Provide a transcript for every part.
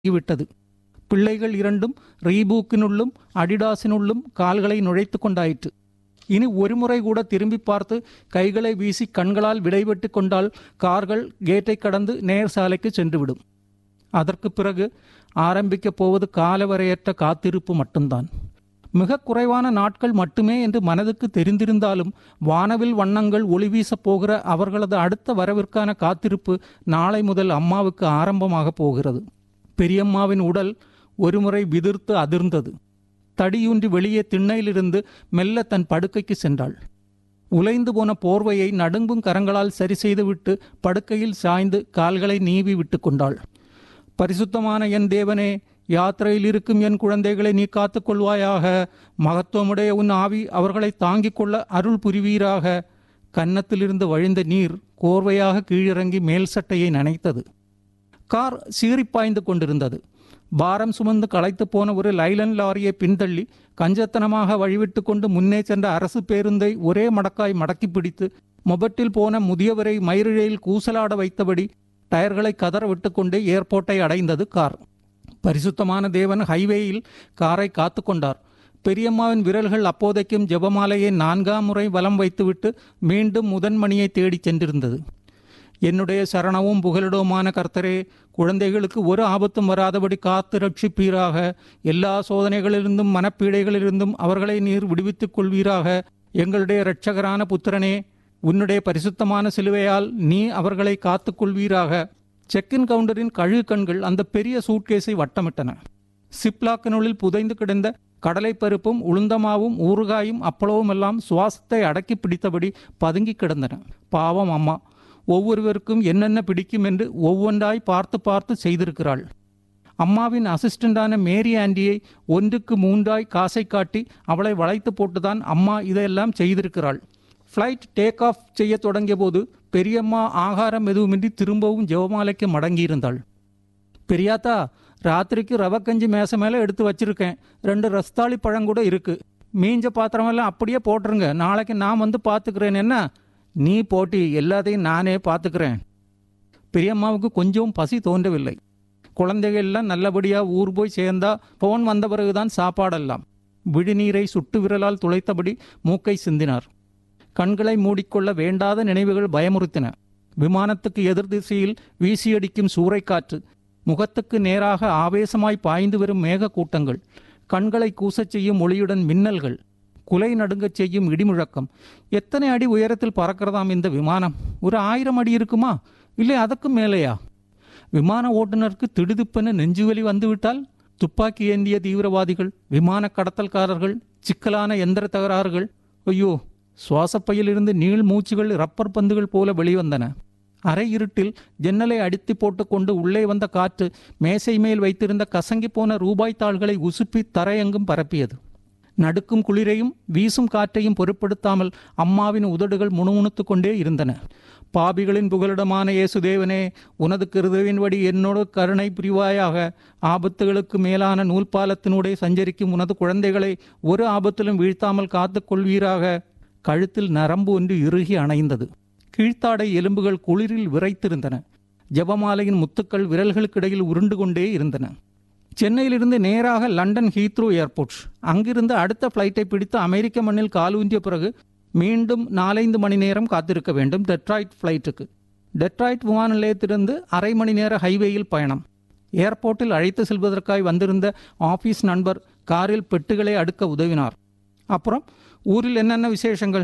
விட்டது பிள்ளைகள் இரண்டும் ரீபூக்கினுள்ளும் அடிடாஸினுள்ளும் கால்களை நுழைத்து கொண்டாயிற்று இனி ஒருமுறை கூட திரும்பி பார்த்து கைகளை வீசி கண்களால் விடைபெட்டு கொண்டால் கார்கள் கேட்டை கடந்து நேர் சாலைக்கு சென்றுவிடும் அதற்கு பிறகு ஆரம்பிக்கப் போவது காலவரையற்ற காத்திருப்பு மட்டும்தான் மிக குறைவான நாட்கள் மட்டுமே என்று மனதுக்கு தெரிந்திருந்தாலும் வானவில் வண்ணங்கள் ஒளி வீசப் போகிற அவர்களது அடுத்த வரவிற்கான காத்திருப்பு நாளை முதல் அம்மாவுக்கு ஆரம்பமாக போகிறது பெரியம்மாவின் உடல் ஒருமுறை விதிர்த்து அதிர்ந்தது தடியூன்றி வெளியே திண்ணையிலிருந்து மெல்ல தன் படுக்கைக்கு சென்றாள் உலைந்து போன போர்வையை நடுங்கும் கரங்களால் சரி செய்துவிட்டு படுக்கையில் சாய்ந்து கால்களை நீவி விட்டு கொண்டாள் பரிசுத்தமான என் தேவனே யாத்திரையில் இருக்கும் என் குழந்தைகளை நீ காத்துக் கொள்வாயாக மகத்துவமுடைய உன் ஆவி அவர்களை தாங்கிக் கொள்ள அருள் புரிவீராக கன்னத்திலிருந்து வழிந்த நீர் கோர்வையாக கீழிறங்கி மேல் சட்டையை நனைத்தது கார் சீறிப்பாய்ந்து கொண்டிருந்தது பாரம் சுமந்து களைத்து போன ஒரு லைலன் லாரியை பின்தள்ளி கஞ்சத்தனமாக வழிவிட்டு கொண்டு முன்னே சென்ற அரசு பேருந்தை ஒரே மடக்காய் மடக்கி பிடித்து மொபட்டில் போன முதியவரை மயிரிழையில் கூசலாட வைத்தபடி டயர்களை கதற விட்டுக்கொண்டு ஏர்போர்ட்டை அடைந்தது கார் பரிசுத்தமான தேவன் ஹைவேயில் காரை காத்து கொண்டார் பெரியம்மாவின் விரல்கள் அப்போதைக்கும் ஜெபமாலையை நான்காம் முறை வலம் வைத்துவிட்டு மீண்டும் முதன்மணியை தேடிச் சென்றிருந்தது என்னுடைய சரணமும் புகலிடவுமான கர்த்தரே குழந்தைகளுக்கு ஒரு ஆபத்தும் வராதபடி காத்து ரட்சிப்பீராக எல்லா சோதனைகளிலிருந்தும் மனப்பீடைகளிலிருந்தும் அவர்களை நீர் விடுவித்துக் கொள்வீராக எங்களுடைய இரட்சகரான புத்திரனே உன்னுடைய பரிசுத்தமான சிலுவையால் நீ அவர்களை காத்துக் கொள்வீராக செக்கின் கவுண்டரின் கழுகு கண்கள் அந்த பெரிய சூட்கேஸை வட்டமிட்டன சிப்லாக்கினுள்ளில் புதைந்து கிடந்த கடலைப்பருப்பும் உளுந்தமாவும் ஊறுகாயும் அப்பளவும் எல்லாம் சுவாசத்தை அடக்கி பிடித்தபடி பதுங்கி கிடந்தன பாவம் அம்மா ஒவ்வொருவருக்கும் என்னென்ன பிடிக்கும் என்று ஒவ்வொன்றாய் பார்த்து பார்த்து செய்திருக்கிறாள் அம்மாவின் அசிஸ்டண்டான மேரி ஆண்டியை ஒன்றுக்கு மூன்றாய் காசை காட்டி அவளை வளைத்து போட்டுதான் அம்மா இதையெல்லாம் செய்திருக்கிறாள் ஃப்ளைட் டேக் ஆஃப் செய்ய தொடங்கிய போது பெரியம்மா ஆகாரம் எதுவுமின்றி திரும்பவும் ஜெவமாலைக்கு மடங்கியிருந்தாள் பெரியாத்தா ராத்திரிக்கு ரவக்கஞ்சி மேசை மேலே எடுத்து வச்சிருக்கேன் ரெண்டு ரஸ்தாளி பழம் கூட இருக்கு மீஞ்ச பாத்திரமெல்லாம் அப்படியே போட்டுருங்க நாளைக்கு நான் வந்து பார்த்துக்கிறேன் என்ன நீ போட்டி எல்லாத்தையும் நானே பார்த்துக்கிறேன் பெரியம்மாவுக்கு கொஞ்சம் பசி தோன்றவில்லை குழந்தைகள் எல்லாம் நல்லபடியாக ஊர் போய் சேர்ந்தா போன் வந்த பிறகுதான் சாப்பாடெல்லாம் விழிநீரை சுட்டு விரலால் துளைத்தபடி மூக்கை சிந்தினார் கண்களை மூடிக்கொள்ள வேண்டாத நினைவுகள் பயமுறுத்தின விமானத்துக்கு எதிர் திசையில் வீசியடிக்கும் சூறைக்காற்று முகத்துக்கு நேராக ஆவேசமாய் பாய்ந்து வரும் மேக கூட்டங்கள் கண்களை கூசச் செய்யும் ஒளியுடன் மின்னல்கள் குலை நடுங்கச் செய்யும் இடிமுழக்கம் எத்தனை அடி உயரத்தில் பறக்கிறதாம் இந்த விமானம் ஒரு ஆயிரம் அடி இருக்குமா இல்லை அதற்கும் மேலேயா விமான ஓட்டுநருக்கு திடுதிப்பென நெஞ்சுவலி வந்துவிட்டால் துப்பாக்கி ஏந்திய தீவிரவாதிகள் விமான கடத்தல்காரர்கள் சிக்கலான எந்திர தகராறுகள் ஐயோ சுவாசப்பையிலிருந்து நீள் மூச்சுகள் ரப்பர் பந்துகள் போல வெளிவந்தன அரை இருட்டில் ஜன்னலை அடித்து போட்டுக்கொண்டு உள்ளே வந்த காற்று மேசை மேல் வைத்திருந்த கசங்கி போன ரூபாய் தாள்களை உசுப்பி தரையெங்கும் பரப்பியது நடுக்கும் குளிரையும் வீசும் காற்றையும் பொருட்படுத்தாமல் அம்மாவின் உதடுகள் முணுமுணுத்து கொண்டே இருந்தன பாபிகளின் புகலிடமான இயேசுதேவனே உனது கிருதுவின்படி என்னோடு கருணை புரிவாயாக ஆபத்துகளுக்கு மேலான நூல்பாலத்தினூடே சஞ்சரிக்கும் உனது குழந்தைகளை ஒரு ஆபத்திலும் வீழ்த்தாமல் காத்துக் கொள்வீராக கழுத்தில் நரம்பு ஒன்று இறுகி அணைந்தது கீழ்த்தாடை எலும்புகள் குளிரில் விரைத்திருந்தன ஜபமாலையின் முத்துக்கள் விரல்களுக்கிடையில் உருண்டு கொண்டே இருந்தன சென்னையிலிருந்து நேராக லண்டன் ஹீத்ரூ ஏர்போர்ட் அங்கிருந்து அடுத்த ஃப்ளைட்டை பிடித்து அமெரிக்க மண்ணில் காலூன்றிய பிறகு மீண்டும் நாலைந்து மணி நேரம் காத்திருக்க வேண்டும் டெட்ராய்ட் ஃப்ளைட்டுக்கு டெட்ராய்ட் விமான நிலையத்திலிருந்து அரை மணி நேர ஹைவேயில் பயணம் ஏர்போர்ட்டில் அழைத்து செல்வதற்காய் வந்திருந்த ஆபீஸ் நண்பர் காரில் பெட்டுகளை அடுக்க உதவினார் அப்புறம் ஊரில் என்னென்ன விசேஷங்கள்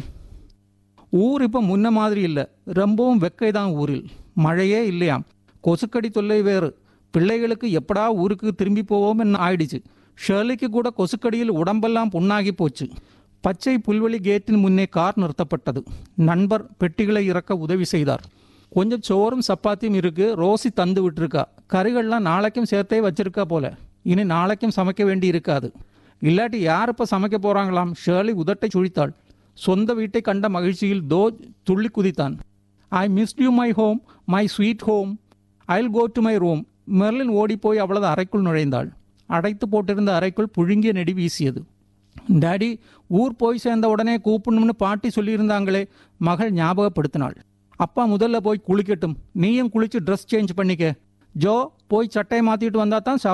ஊர் இப்போ முன்ன மாதிரி இல்லை ரொம்பவும் வெக்கை தான் ஊரில் மழையே இல்லையாம் கொசுக்கடி தொல்லை வேறு பிள்ளைகளுக்கு எப்படா ஊருக்கு திரும்பி போவோம் என்ன ஆயிடுச்சு ஷேர்லிக்கு கூட கொசுக்கடியில் உடம்பெல்லாம் புண்ணாகி போச்சு பச்சை புல்வெளி கேட்டின் முன்னே கார் நிறுத்தப்பட்டது நண்பர் பெட்டிகளை இறக்க உதவி செய்தார் கொஞ்சம் சோறும் சப்பாத்தியும் இருக்கு ரோசி தந்து விட்டுருக்கா கறிகள்லாம் நாளைக்கும் சேர்த்தே வச்சிருக்கா போல இனி நாளைக்கும் சமைக்க வேண்டி இருக்காது இல்லாட்டி யார் இப்போ சமைக்க போகிறாங்களாம் ஷேர்லி உதட்டை சுழித்தாள் சொந்த வீட்டை கண்ட மகிழ்ச்சியில் தோ துள்ளி குதித்தான் I missed you my home my sweet home I'll go to my room Merlin ஓடிப்போய் அவளது அறைக்குள் நுழைந்தாள் அடைத்து போட்டிருந்த அறைக்குள் புழுங்கிய நெடி வீசியது டாடி ஊர் போய் சேர்ந்த உடனே கூப்பிடணும்னு பாட்டி சொல்லியிருந்தாங்களே மகள் ஞாபகப்படுத்தினாள் அப்பா முதல்ல போய் குளிக்கட்டும் நீயும் குளிச்சு ட்ரெஸ் சேஞ்ச் பண்ணிக்க ஜோ போய் சட்டையை மாற்றிட்டு வந்தா தான்